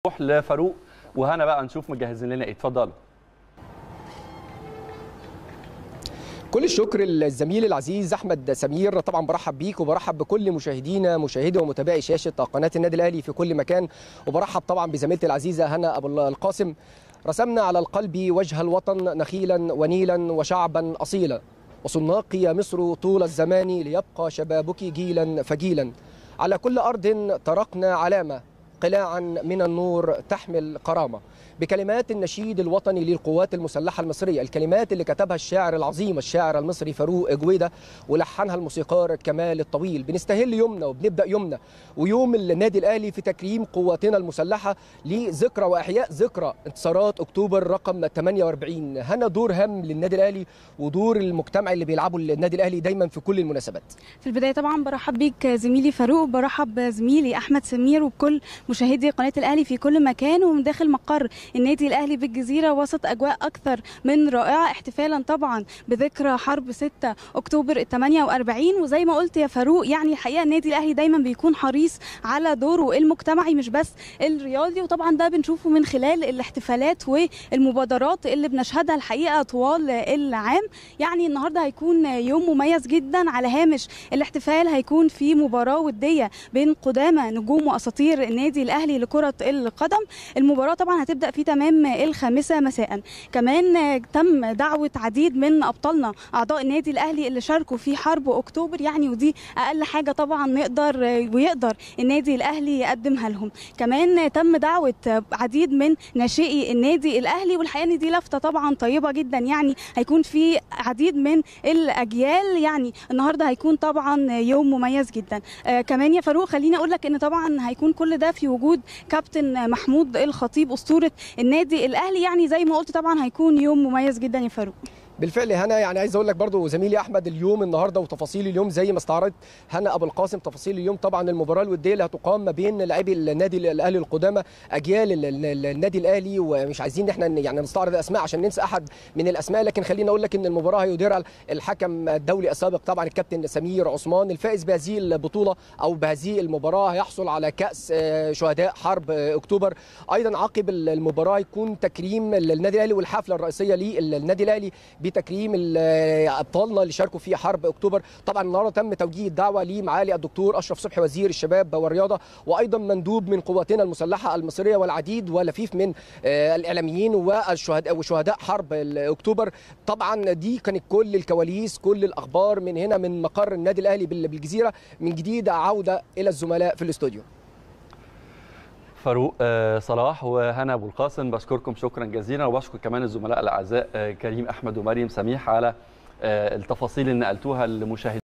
نروح لفاروق وهنا بقى نشوف مجهزين لنا ايه اتفضلوا كل الشكر للزميل العزيز احمد سمير طبعا برحب بيك وبرحب بكل مشاهدينا مشاهدي ومتابعي شاشه قناه النادي الاهلي في كل مكان وبرحب طبعا بزميلتي العزيزه هنا ابو القاسم رسمنا على القلب وجه الوطن نخيلا ونيلا وشعبا اصيلا وصناق يا مصر طول الزمان ليبقى شبابك جيلا فجيلا على كل ارض طرقنا علامه قلاعا من النور تحمل كرامه بكلمات النشيد الوطني للقوات المسلحه المصريه الكلمات اللي كتبها الشاعر العظيم الشاعر المصري فاروق جويده ولحنها الموسيقار كمال الطويل بنستهل يومنا وبنبدا يومنا ويوم النادي الاهلي في تكريم قواتنا المسلحه لذكرى واحياء ذكرى انتصارات اكتوبر رقم 48 هنا دور هام للنادي الاهلي ودور المجتمع اللي بيلعبه النادي الاهلي دايما في كل المناسبات في البدايه طبعا برحب بيك زميلي فاروق وبرحب بزميلي احمد سمير وبكل مشاهدي قناه الاهلي في كل مكان ومن داخل مقر النادي الاهلي بالجزيره وسط اجواء اكثر من رائعه احتفالا طبعا بذكرى حرب 6 اكتوبر ال 48 وزي ما قلت يا فاروق يعني الحقيقه النادي الاهلي دايما بيكون حريص على دوره المجتمعي مش بس الرياضي وطبعا ده بنشوفه من خلال الاحتفالات والمبادرات اللي بنشهدها الحقيقه طوال العام يعني النهارده هيكون يوم مميز جدا على هامش الاحتفال هيكون في مباراه وديه بين قدامى نجوم واساطير النادي الاهلي لكره القدم المباراه طبعا هتبدا في تمام الخامسه مساء كمان تم دعوه عديد من ابطالنا اعضاء النادي الاهلي اللي شاركوا في حرب اكتوبر يعني ودي اقل حاجه طبعا نقدر ويقدر النادي الاهلي يقدمها لهم كمان تم دعوه عديد من ناشئي النادي الاهلي والحقيقه ان دي لفته طبعا طيبه جدا يعني هيكون في عديد من الاجيال يعني النهارده هيكون طبعا يوم مميز جدا آه كمان يا فاروق خليني اقول لك ان طبعا هيكون كل ده في وجود كابتن محمود الخطيب اسطوره النادي الاهلي يعني زي ما قلت طبعا هيكون يوم مميز جدا يا فاروق بالفعل هنا يعني عايز اقول لك برضو زميلي احمد اليوم النهارده وتفاصيل اليوم زي ما استعرضت هنا ابو القاسم تفاصيل اليوم طبعا المباراه الوديه اللي هتقام ما بين لاعبي النادي الاهلي القدامى اجيال النادي الاهلي ومش عايزين احنا يعني نستعرض اسماء عشان ننسى احد من الاسماء لكن خليني اقول لك ان المباراه هيديرها الحكم الدولي السابق طبعا الكابتن سمير عثمان الفائز بهذه البطوله او بهذه المباراه هيحصل على كاس شهداء حرب اكتوبر ايضا عقب المباراه يكون تكريم النادي الاهلي والحفله الرئيسيه للنادي الاهلي بتكريم ابطالنا اللي شاركوا في حرب اكتوبر طبعا النهارده تم توجيه الدعوه لمعالي الدكتور اشرف صبحي وزير الشباب والرياضه وايضا مندوب من قواتنا المسلحه المصريه والعديد ولفيف من الاعلاميين والشهداء وشهداء حرب اكتوبر طبعا دي كانت كل الكواليس كل الاخبار من هنا من مقر النادي الاهلي بالجزيره من جديد عوده الى الزملاء في الاستوديو فاروق صلاح وهنا ابو القاسم بشكركم شكرا جزيلا وبشكر كمان الزملاء الاعزاء كريم احمد ومريم سميح على التفاصيل اللي نقلتوها للمشاهدين